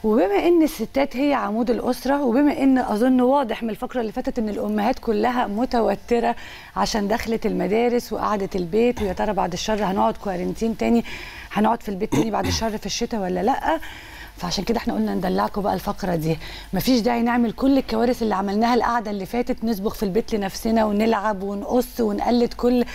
وبما ان الستات هي عمود الاسره وبما ان اظن واضح من الفقره اللي فاتت ان الامهات كلها متوتره عشان دخلت المدارس وقعدت البيت ويا ترى بعد الشر هنقعد كوارنتين تاني هنقعد في البيت تاني بعد الشر في الشتاء ولا لا فعشان كده احنا قلنا ندلعكم بقى الفقره دي مفيش داعي نعمل كل الكوارث اللي عملناها القعده اللي فاتت نسبخ في البيت لنفسنا ونلعب ونقص ونقلد كل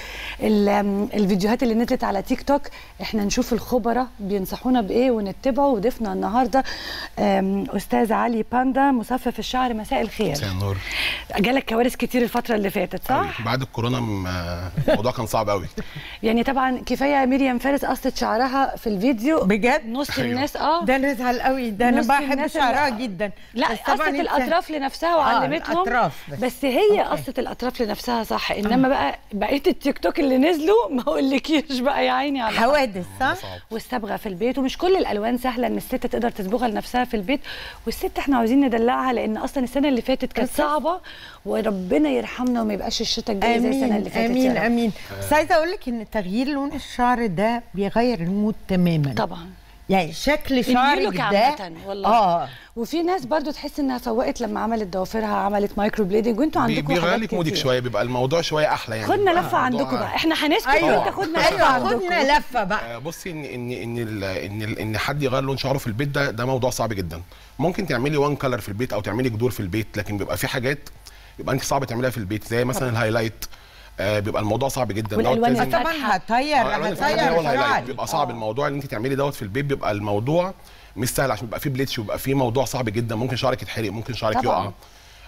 ال- الفيديوهات اللي نزلت على تيك توك احنا نشوف الخبراء بينصحونا بايه ونتبعه وضيفنا النهارده أم، استاذ علي باندا مصفف الشعر مساء الخير مساء النور جالك كوارث كتير الفتره اللي فاتت صح أوي. بعد الكورونا م- الموضوع كان صعب قوي يعني طبعا كفايه مريم فارس قصت شعرها في الفيديو بجد نص أيوة. الناس اه ده انا ازعل قوي ده انا نص بحب الناس شعرها اللي- جدا لا بس طبعاً قصت أنت- الاطراف لنفسها وعلمتهم الأطراف بس. بس هي أوكي. قصت الاطراف لنفسها صح انما بقى بقيه التيك توك اللي نزلوا ما اقولكيش بقى يا عيني على حوادث صح؟ صعب والصبغه في البيت ومش كل الالوان سهله ان الست تقدر تصبغها لنفسها في البيت والست احنا عاوزين ندلعها لان اصلا السنه اللي فاتت كانت أساس. صعبه وربنا يرحمنا وما يبقاش الشتاء الجاي زي السنه امين اللي فاتت امين يا رب. امين بس عايزه اقول لك ان تغيير لون الشعر ده بيغير المود تماما طبعا يعني شكل شعرك اللوك ده عامة والله اه وفي ناس برضو تحس انها فوقت لما عملت ضوافرها عملت مايكرو بليدنج وانتوا بي- عندكم بيغير حاجات لك مودك كتير. شويه بيبقى الموضوع شويه احلى يعني خدنا بيبقى لفه الموضوع- عندكم بقى احنا هنسكت ايوه وانت خدنا لفه ايوه عندكم خدنا لفه بقى آه، بصي ان ان ان ال- ان ال- ان حد يغير لون شعره في البيت ده ده موضوع صعب جدا ممكن تعملي وان كلر في البيت او تعملي جذور في البيت لكن بيبقى في حاجات بيبقى انت صعب تعمليها في البيت زي مثلا الهايلايت آه بيبقى الموضوع صعب جدا دوت والألوان لازم- الفاتحة. طبعا هطير آه، الألوان الفاتحة اللي هو هطير الهايلايت شعري بيبقى صعب الموضوع ان انت تعملي دوت في البيت بيبقى الموضوع مش سهل عشان بيبقى فيه بليتش وبيبقى فيه موضوع صعب جدا ممكن شعرك يتحرق ممكن شعرك طبعاً. يقع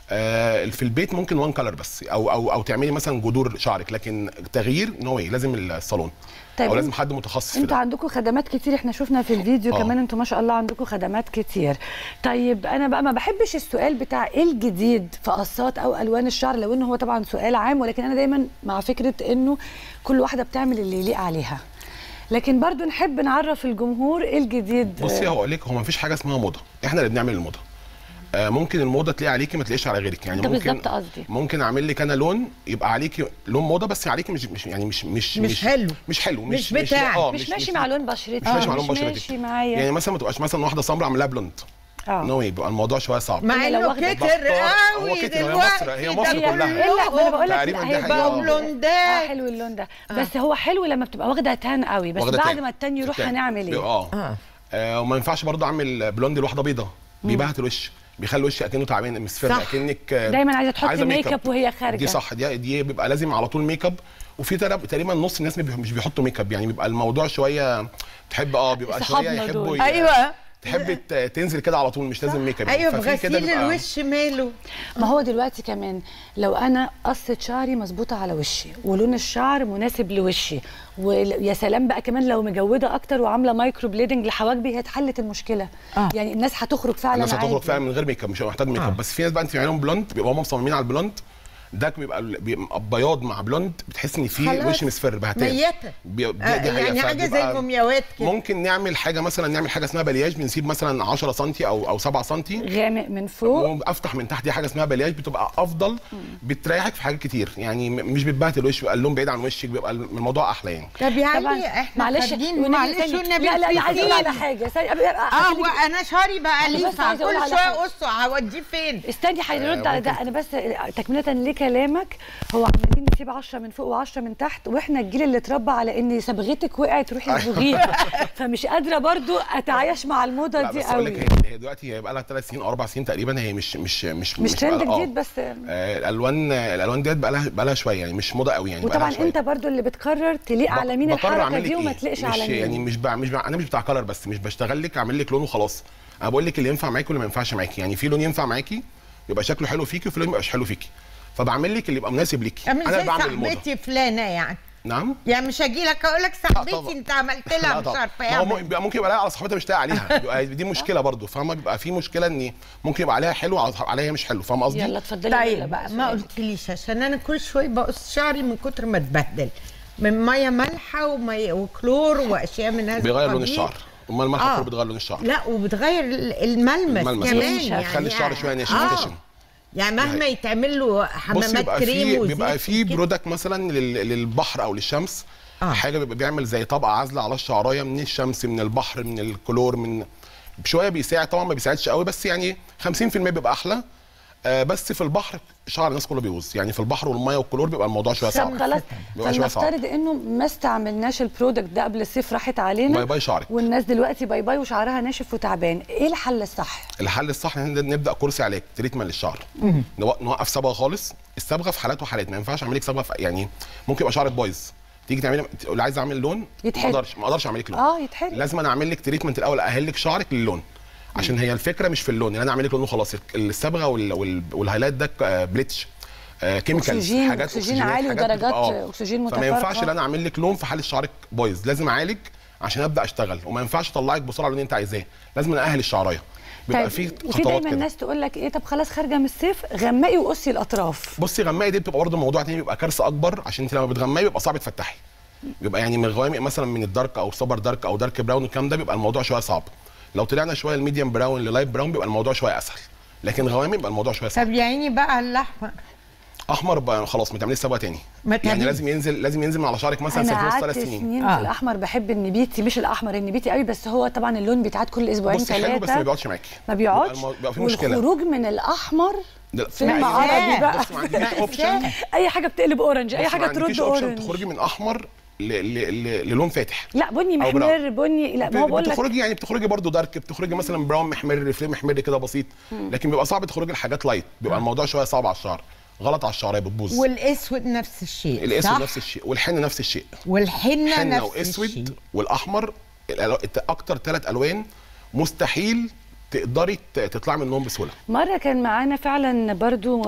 آه في البيت ممكن وان كلر بس او او او تعملي مثلا جذور شعرك لكن تغيير نو واي لازم الصالون طيب او انت- لازم حد متخصص في انتوا ده عندكم خدمات كتير احنا شفنا في الفيديو آه. كمان انتوا ما شاء الله عندكم خدمات كتير طيب انا بقى ما بحبش السؤال بتاع ايه الجديد في قصات او الوان الشعر لو انه هو طبعا سؤال عام ولكن انا دايما مع فكره انه كل واحده بتعمل اللي يليق عليها لكن برضو نحب نعرف الجمهور ايه الجديد بصي هقول لك هو ما فيش حاجه اسمها موضه احنا اللي بنعمل الموضه آه ممكن الموضه تلاقي عليكي ما تلاقيش على غيرك يعني ده ممكن بالظبط قصدي. ممكن اعمل لك انا لون يبقى عليكي لون موضه بس عليكي مش مش يعني مش مش مش حلو. مش حلو مش بتاعك. آه، مش, ماشي مع لون بشرتي مش ماشي مع لون مش بشرتك ماشي معايا يعني مثلا ما تبقاش مثلا واحده سمراء عاملاها بلوند اه نو يبقى الموضوع شويه صعب مع أنا لو انه واخدة كتر بختار- هو قوي كتر، هي دلوقتي مصر- هي ده مصر كله كلها. لا ما انا بقول لك تقريباً دي هيبقى حقيقة. اه بلوندات حلو اللون ده بس هو حلو لما بتبقى واخده تان قوي بس واخدة بعد تاني. ما التان يروح تاني. هنعمل ايه اه اه آه، وما ينفعش برضه اعمل بلوند لواحده بيضه بيبهت الوش بيخلي الوش اكنه تعبان مصفر صح. اكنك آه، دايما عايزه تحطي ميك ميك اب وهي خارجه دي صح دي دي بيبقى لازم على طول ميك اب وفي ترى- تقريبا نص الناس ما بيح- مش بيحطوا ميك اب يعني بيبقى الموضوع شويه تحب اه بيبقى شويه صحابنا يحبوا دول. ي- ايوه تحب ت- تنزل كده على طول مش لازم ميك اب يعني. ايوه ففي كده بغسيل بيبقى- الوش ماله ما هو دلوقتي كمان لو انا قصه شعري مظبوطه على وشي ولون الشعر مناسب لوشي ويا سلام بقى كمان لو مجوده اكتر وعامله مايكرو بليدنج لحواجبي هي اتحلت المشكله آه. يعني الناس هتخرج فعلا الناس هتخرج عادي. فعلا من غير ميك اب مش محتاج ميك اب آه. بس في ناس بقى انت بتعملهم بلوند بيبقوا هم مصممين على البلوند ده بيبقى بيبقى بياض مع بلوند بتحس ان في خلاص. وش مصفر بهتان ميتة. بي- دي, آه، دي حقيقة. يعني حاجه زي فبيبقى المومياوات كده ممكن نعمل حاجه مثلا نعمل حاجه اسمها بلياج بنسيب مثلا 10 سم او او 7 سم غامق من فوق افتح من تحت دي حاجه اسمها بلياج بتبقى افضل بتريحك في حاجات كتير يعني م- مش بتبهت الوش بيبقى اللون بعيد عن وشك بيبقى الموضوع احلى يعني طب طبعا يعني احنا معلش خارجين والنبي معلش ثانية. والنبي لا لا لا عايزه اقول على فين؟ حاجه ثانية. اه أخليك- وانا شعري بقى أنا بس ليفه عايزة أقول كل على شويه حاجة. قصه هوديه فين استني هيرد آه، على ده ممكن. انا بس تكمله لكلامك هو عمالين نسيب 10 من فوق و10 من تحت واحنا الجيل اللي اتربى على ان صبغتك وقعت روحي اصبغيها فمش قادره برضو اتعايش مع الموضه لا دي بس اقول لك قوي هي هي دلوقتي هي بقى لها 3 سنين او 4 سنين تقريبا هي مش مش مش مش ترند بقى- آه. جديد بس آه، الالوان الالوان ديت بقى لها بقى لها شويه يعني مش موضه قوي يعني بقى لها وطبعا شوية. انت برضو اللي بتقرر تليق ب- على مين بقرر الحركه أعمل لك دي وما إيه. تليقش مش على مين يعني مش بع... مش بع... انا مش بتاع كلر بس مش بشتغل لك اعمل لك لون وخلاص انا بقول لك اللي ينفع معاكي واللي ما ينفعش معاكي يعني في لون ينفع معاكي يبقى شكله حلو فيكي وفي لون ما يبقاش حلو فيكي فبعمل لك اللي يبقى مناسب ليكي اعمل انا زي اللي بعمل الموضه صاحبتي فلانه يعني نعم يعني مش هاجي لك اقول لك طبعا. صاحبتي انت عملت لا لها مش طبعا. عارفه ما هو اعمل بيبقى ممكن يبقى لاقي على صاحبتها مش لاقي عليها بيبقى دي مشكله برضو فاهمه بيبقى في مشكله ان ممكن يبقى عليها حلو عليها مش حلو فاهمه قصدي يلا اتفضلي يلا طيب بقى ما سؤالك. قلتليش عشان انا كل شويه بقص شعري من كتر ما اتبهدل من ميه مالحه وميه وكلور واشياء من هذا بيغير لون القبيل. الشعر امال الملح آه. كله بتغير لون الشعر لا وبتغير ال- الملمس, الملمس كمان بس. يعني بتخلي الشعر شويه ناشف آه. خشن يعني مهما حقيقة. يتعمل له بص حمامات بيبقى كريم في وزيت بيبقى في وكده. برودكت مثلا لل- للبحر او للشمس آه. حاجه بيبقى بيعمل زي طبقه عازله على الشعرايه من الشمس من البحر من الكلور من شويه بيساعد طبعا ما بيساعدش قوي بس يعني 50% بيبقى احلى آه بس في البحر شعر الناس كله بيبوظ يعني في البحر والميه والكلور بيبقى الموضوع شويه طب صعب خلاص بيبقى شوية صعب. فلنفترض انه ما استعملناش البرودكت ده قبل الصيف راحت علينا باي باي شعرك والناس دلوقتي باي باي وشعرها ناشف وتعبان ايه الحل الصح الحل الصح ان إحنا نبدا كورس علاج تريتمنت للشعر نو- نوقف صبغه خالص الصبغه في حالات وحالات ما ينفعش اعمل لك صبغه في يعني ممكن يبقى شعرك بايظ تيجي تعملي تقول عايز اعمل لون ما يتحرق. اقدرش ما اقدرش اعمل لك لون اه يتحرق لازم انا اعمل لك تريتمنت الاول ااهل لك شعرك للون عشان هي الفكره مش في اللون يعني انا اعمل لك لون وخلاص الصبغه وال- وال- والهايلايت ده آه، بليتش آه، كيميكالز أكسجين- حاجات أكسجين أكسجينات، عالي حاجات ودرجات بتبقى- آه. أكسجين فما متفرقة. ينفعش ان انا اعمل لك لون في حال شعرك بايظ لازم اعالج عشان ابدا اشتغل وما ينفعش اطلعك بسرعه اللون اللي انت عايزاه لازم انا اهل الشعرايه بيبقى في وفي خطوات دايما كده الناس تقول لك ايه طب خلاص خارجه من الصيف غمقي وقصي الاطراف بصي غمايه دي بتبقى برضه موضوع تاني بيبقى كارثه اكبر عشان انت لما بتغمايه بيبقى صعب تفتحي بيبقى يعني من الغوامق مثلا من الدارك او سوبر دارك او دارك براون الكلام ده بيبقى الموضوع شويه صعب لو طلعنا شويه الميديم براون للايت براون بيبقى الموضوع شويه اسهل لكن غوامق بيبقى الموضوع شويه صعب طب يا عيني بقى اللحمه احمر بقى خلاص ما تعمليش صبغه تاني ما يعني تعمليش. لازم ينزل لازم ينزل من على شعرك مثلا انا سنه ونص قعدت ثلاث سنين سنين آه. في الاحمر بحب النبيتي مش الاحمر النبيتي قوي بس هو طبعا اللون بيتعاد كل اسبوعين بصي حلو بس ما ثلاثه بيقعدش معاكي ما بيقعدش بيبقى المو- بيبقى في مشكله والخروج من الاحمر ده- فيلم مأساة. عربي بقى بص ما عندكيش اوبشن اي حاجه بتقلب اورنج اي بص، حاجه ما ترد عندكيش اوبشن اورنج تخرجي من احمر ل... ل... ل... للون فاتح لا بني أو محمر براون. بني لا ما هو بقول لك بتخرجي يعني بتخرجي برضو دارك بتخرجي مثلا براون محمر فليم محمر كده بسيط لكن بيبقى صعب تخرجي لحاجات لايت بيبقى الموضوع شويه صعب على الشعر غلط على الشعريه بتبوظ والاسود نفس الشيء الاسود صح؟ نفس الشيء والحنه نفس الشيء والحنه حنه نفس واسود الشيء والاحمر الألو- الت- اكتر ثلاث الوان مستحيل تقدري ت- تطلعي منهم بسهوله مره كان معانا فعلا برضو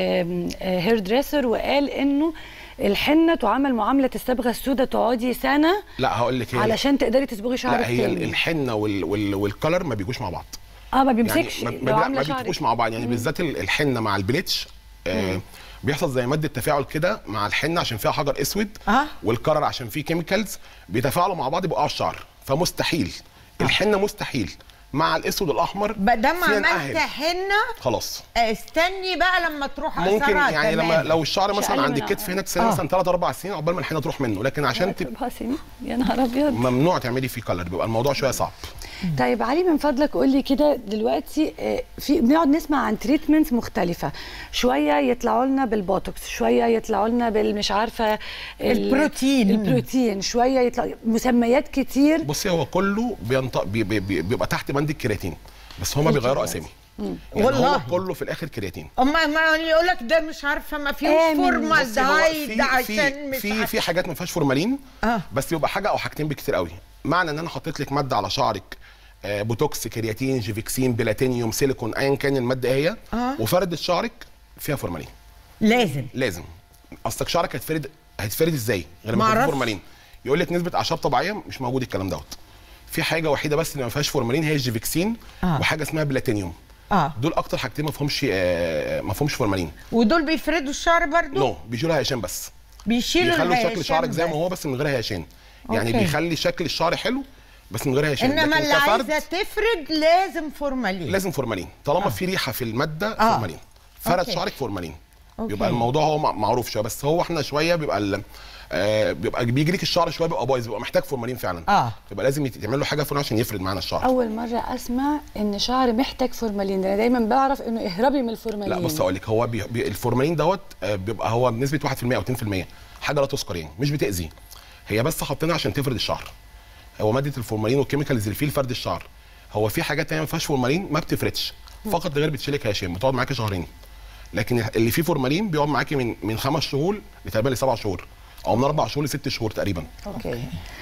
هير دريسر وقال انه الحنه تعامل معامله الصبغه السوداء تقعدي سنه لا هقول لك هي علشان تقدري تصبغي شعرك لا هي تاني الحنه وال... وال... والكلر ما بيجوش مع بعض اه ما يعني بيمسكش ما, لو ما, عامله ما شعرك بيتفقوش مع بعض يعني بالذات ال- الحنه مع البليتش آه بيحصل زي ماده تفاعل كده مع الحنه عشان فيها حجر اسود آه. والكرر عشان فيه كيميكالز بيتفاعلوا مع بعض يبقوا الشعر فمستحيل الحنه مستحيل مع الاسود والاحمر بقى دام فينا عملت نأهل. حنه خلاص استني بقى لما تروح ممكن أثرها يعني لما تمام. لو الشعر مش مثلا أقل عند من- الكتف هنا تستني آه. مثلا 3 4 سنين عقبال ما الحنه تروح منه لكن عشان تبقى أربع سنين يا نهار ابيض ممنوع تعملي فيه كلر بيبقى الموضوع شويه صعب طيب علي من فضلك قول لي كده دلوقتي آه، في بنقعد نسمع عن تريتمنتس مختلفه شويه يطلعوا لنا بالبوتوكس شويه يطلعوا لنا بالمش عارفه ال- البروتين. البروتين شويه يطلع مسميات كتير بصي هو كله بينط... بي... بي... بي... بيبقى تحت بند الكرياتين بس هما بيغيروا اسامي يعني والله. هو كله في الاخر كرياتين اما ما يقول لك ده مش عارفه ما فيهوش آمن. فورمال بصي هو دايت في ده في عشان مش في عارف- في حاجات ما فيهاش فورمالين آه. بس بيبقى حاجه او حاجتين بكتير قوي معنى ان انا حطيت لك ماده على شعرك آه، بوتوكس كرياتين جيفيكسين بلاتينيوم سيليكون ايا كان الماده ايه هي آه. وفردة شعرك فيها فورمالين لازم لازم اصلك شعرك هيتفرد هيتفرد ازاي غير ما يكون معرفش. فيه فورمالين يقول لك نسبه اعشاب طبيعيه مش موجود الكلام دوت في حاجه وحيده بس اللي ما فيهاش فورمالين هي الجيفيكسين آه. وحاجه اسمها بلاتينيوم اه دول اكتر حاجتين ما فيهمش آه، ما فيهمش فورمالين ودول بيفردوا الشعر برضو نو بيجوا لها هيشان بس بيشيلوا بيخلوا الهيشان شكل شعرك زي ما بس. هو بس من غير هيشان يعني أوكي. بيخلي شكل الشعر حلو بس من غير هيشان انما لكن اللي كفرد عايزه تفرد لازم فورمالين لازم فورمالين طالما في ريحه في الماده آه. فورمالين فرد أوكي. شعرك فورمالين أوكي. بيبقى الموضوع هو مع- معروف شويه بس هو احنا شويه بيبقى ال- آه بيبقى بيجي لك الشعر شويه بيبقى بايظ بيبقى محتاج فورمالين فعلا آه. بيبقى لازم يت- يتعمل له حاجه فورمالين عشان يفرد معانا الشعر اول مره اسمع ان شعر محتاج فورمالين انا دايما بعرف انه اهربي من الفورمالين لا بص هقول لك هو بي... بي... الفورمالين دوت آه، بيبقى هو بنسبه 1% او 2% حاجه لا تذكر يعني مش بتاذي هي بس حاطينها عشان تفرد الشعر هو ماده الفورمالين والكيميكالز اللي فيه لفرد الشعر هو في حاجات تانية ما فيهاش فورمالين ما بتفردش فقط غير بتشيلك هشام بتقعد معاكي شهرين لكن اللي فيه فورمالين بيقعد معاكي من من خمس شهور لتقريبا لسبع شهور او من اربع شهور لست شهور تقريبا اوكي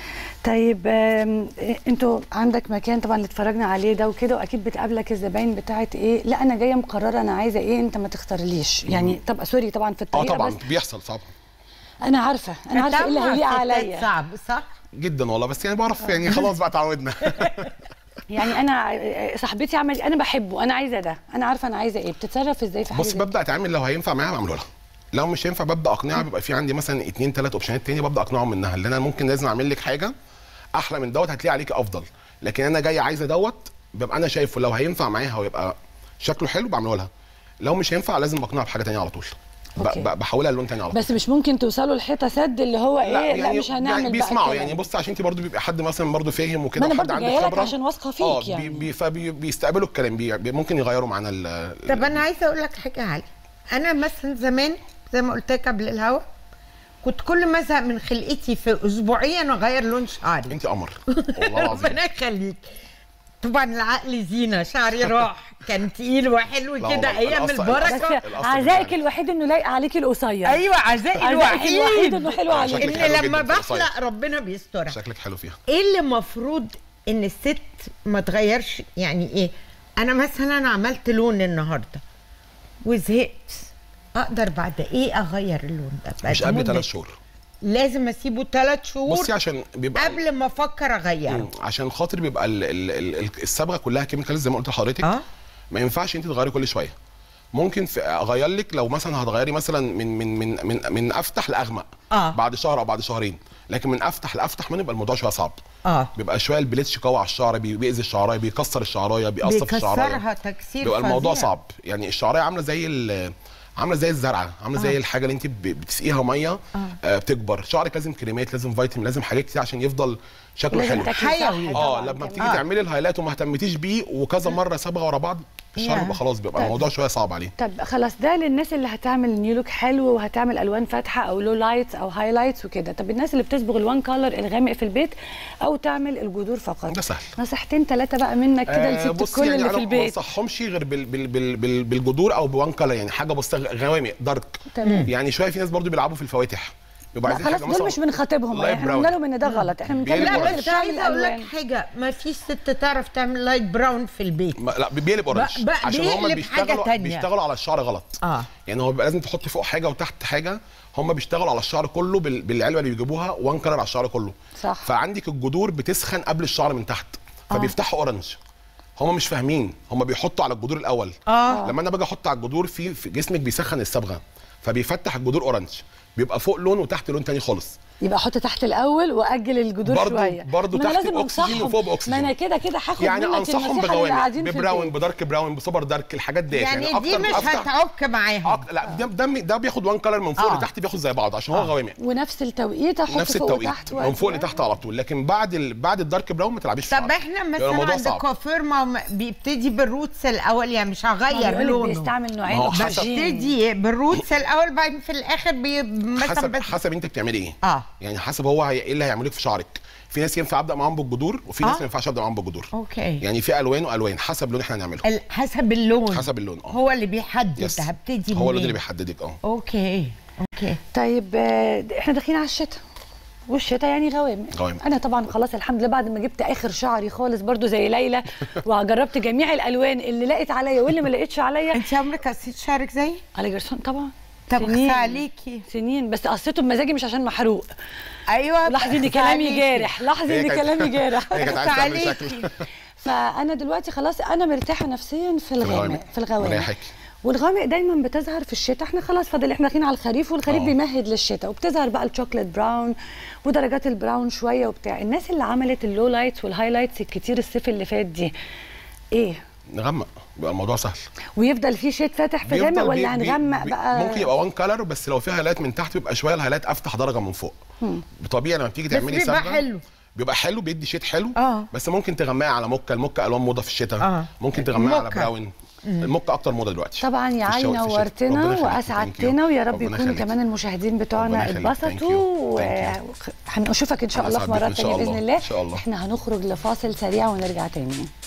طيب آم، إيه، انتوا عندك مكان طبعا اللي اتفرجنا عليه ده وكده واكيد بتقابلك الزباين بتاعت ايه لا انا جايه مقرره انا عايزه ايه انت ما تختارليش يعني طب سوري طبعا في اه الطريقه طبعا بس بيحصل صعب انا عارفه انا عارفه ايه اللي التوع هيليق ستات عليا صعب صح جدا والله بس يعني بعرف يعني خلاص بقى اتعودنا يعني انا آه، صاحبتي عملت انا بحبه انا عايزه ده انا عارفه انا عايزه ايه بتتصرف ازاي في حاجه بص زي ببدا اتعامل لو هينفع معاها بعمله لها لو مش هينفع ببدا اقنعها بيبقى في عندي مثلا اتنين تلات اوبشنات تاني ببدا اقنعهم منها اللي انا ممكن لازم اعمل لك حاجه احلى من دوت هتلاقي عليك افضل لكن انا جاي عايزه دوت ببقى انا شايفه لو هينفع معاها ويبقى شكله حلو بعمله لها لو مش هينفع لازم اقنعها بحاجه تانية على طول ب- أوكي. ب- بحولها لون تاني على طول بس مش ممكن توصلوا لحيطه سد اللي هو ايه لا, مش هنعمل يعني بقى بيسمعوا كده. يعني بص عشان انت برضو بيبقى حد مثلا برضو فاهم وكده ما أنا وحد برضو عندك جاية لك خبرة. عشان واثقة فيك اه يعني. بي بي فبي بيستقبلوا الكلام بي بي- ممكن يغيروا معانا ال- طب انا عايزه اقول لك حاجه علي انا مثلا زمان زي ما قلت لك قبل الهوا كنت كل ما ازهق من خلقتي في اسبوعيا اغير لون شعري انت قمر والله العظيم ربنا يخليك طبعا العقل زينه شعري راح كان تقيل وحلو لا كده والله، ايام الأصل- البركه بس الأصل عزائك يعني. الوحيد انه لايق عليكي القصير ايوه عزائي عزائك الوحيد الوحيد انه حلو آه، عليكي شكلك ان حلو لما جدا في القصير. بحلق ربنا بيسترها شكلك حلو فيها ايه اللي المفروض ان الست ما تغيرش يعني ايه انا مثلا عملت لون النهارده وزهقت اقدر بعد ايه اغير اللون ده بعد مش قبل مدة- ثلاث شهور لازم اسيبه ثلاث شهور بصي عشان بيبقى قبل ما افكر اغيره مم. عشان خاطر بيبقى ال- ال- ال- ال- الصبغه كلها كيميكالز زي ما قلت لحضرتك اه ما ينفعش انت تغيري كل شويه ممكن في اغير لك لو مثلا هتغيري مثلا من من من من, من افتح لاغمق آه. بعد شهر او بعد شهرين لكن من افتح لافتح من يبقى الموضوع شويه صعب اه بيبقى شويه البليتش قوي على الشعر بي- بيأذي الشعرايه بيكسر الشعرايه بيقصف الشعرايه بيكسرها تكسير بيبقى الموضوع فظيع. صعب يعني الشعرايه عامله زي ال- عامله زي الزرعه عامله زي الحاجه اللي انت ب- بتسقيها ميه آه بتكبر شعرك لازم كريمات لازم فيتامين لازم حاجات كتير عشان يفضل شكله لازم حلو تاكلي حيوي. صح اه طبعاً لما كمان. بتيجي آه. تعملي الهايلايت وما اهتمتيش بيه وكذا مره صبغه ورا بعض الشعر ياه. بيبقى خلاص بيبقى طيب. الموضوع شويه صعب عليه طب خلاص ده للناس اللي هتعمل نيو لوك حلو وهتعمل الوان فاتحه او لو لايتس او هايلايتس وكده طب الناس اللي بتصبغ الوان كولر الغامق في البيت او تعمل الجذور فقط ده سهل. نصيحتين ثلاثه بقى منك كده آه، لست بصي الكل يعني اللي في انا ما البيت انصحهمش غير بال بال بال بال بالجذور او بوان كلر يعني حاجه بص غوامق دارك تمام. يعني شويه في ناس برضو بيلعبوا في الفواتح بيبقى لا عايزين خلاص حاجه دول مثلا مش بنخاطبهم لايت احنا براون. قلنا لهم ان ده غلط احنا بنتكلم بيقلب على لا اللي بس بتعمل عايزه اقول لك ألوان. حاجه ما فيش ست تعرف تعمل لايت براون في البيت ما- لا بيقلب اورنج بقى عشان هم بيقلب حاجة بيشتغلوا تانية. بيشتغلوا على الشعر غلط اه يعني هو بيبقى لازم تحط فوق حاجه وتحت حاجه هم بيشتغلوا على الشعر كله بال- بالعلبه اللي بيجيبوها وان كلر على الشعر كله صح. فعندك الجذور بتسخن قبل الشعر من تحت فبيفتحوا اورنج هم مش فاهمين هم بيحطوا على الجذور الاول اه لما انا باجي احط على الجذور في, في جسمك بيسخن الصبغه فبيفتح الجذور اورنج بيبقى فوق لون وتحت لون تاني خالص يبقى احط تحت الاول واجل الجذور برضو- شويه برضو ما أنا تحت لازم بأكسجين أنصحهم. وفوق بأكسجين. ما انا كده كده هاخد يعني منك انصحهم النصيحة اللي بغوامق قاعدين في ببراون البيت. بدارك براون بسوبر دارك الحاجات ديت يعني, دي أكتر مش أفتح- هتعك معاهم أك- لا ده ده, ده بياخد وان كلر من فوق آه. لتحت بياخد زي بعض عشان هو غوامق ونفس التوقيت احط نفس فوق التوقيت وتحت من فوق وأجل. لتحت على طول لكن بعد ال... بعد الدارك براون ما تلعبيش في طب شعرك. احنا يبقى مثلا الموضوع عند صعب. الكوافير ما ما بيبتدي بالروتس الاول يعني مش ما هغير بيقولك لونه بيستعمل نوعين ما هو اكسجين ببتدي بالروتس الاول بعدين في الاخر بي مثلا حسب بس حسب انت بتعملي ايه اه يعني حسب هو هي... ايه اللي هيعمله لك في شعرك في ناس ينفع ابدا معاهم بالجذور وفي ناس آه. ما ينفعش ابدا معاهم بالجذور اوكي يعني في الوان والوان حسب اللون احنا هنعمله ال- حسب اللون حسب اللون اه هو اللي بيحدد يس. هبتدي هو اللون منين. اللي بيحددك اه اوكي اوكي طيب آه، احنا داخلين على الشتاء والشتاء يعني غوامق غوامق. انا طبعا خلاص الحمد لله بعد ما جبت اخر شعري خالص برضو زي ليلى وجربت جميع الالوان اللي لقيت عليا واللي ما لقيتش عليا انت عمرك قصيت شعرك زي على جرسون طبعا طب سنين. خص عليكي سنين بس قصيته بمزاجي مش عشان محروق ايوه لاحظي ان خص كلامي عليكي. جارح لاحظي هي ان كانت- كلامي جارح هي كانت خص عايزه تعمل عليكي. شكل فانا دلوقتي خلاص انا مرتاحه نفسيا في الغامق الغوامق. في الغوامق مريحك. والغامق دايما بتظهر في الشتاء احنا خلاص فاضل احنا داخلين على الخريف والخريف آه. بيمهد للشتاء وبتظهر بقى الشوكليت براون ودرجات البراون شويه وبتاع الناس اللي عملت اللو لايتس والهايلايتس الكتير الصيف اللي فات دي ايه نغمق بيبقى الموضوع سهل ويفضل في شيت فاتح في غامق بيفضل ولا بي- بي- هنغمق بي- بقى ممكن يبقى وان كلر بس لو فيها هالات من تحت بيبقى شويه الهالات افتح درجه من فوق طبيعي لما بتيجي بس تعملي بيبقى صبغة، حلو. بيبقى حلو بيدي شيت حلو آه. بس ممكن تغمقي على موكا الموكا الوان موضه في الشتاء آه. ممكن تغمقي على موكا. براون الموكا اكتر موضه دلوقتي طبعا يا في علي الشو- في الشتاء. نورتنا ربنا يخليك. واسعدتنا Thank you. ويا رب ربنا يكون يخليك. كمان المشاهدين بتوعنا ربنا يخليك. اتبسطوا Thank you. Thank وهنشوفك ان شاء أنا الله في أسعد بيك مرات إن شاء تانية الله. باذن الله إن شاء الله. احنا هنخرج لفاصل سريع ونرجع تاني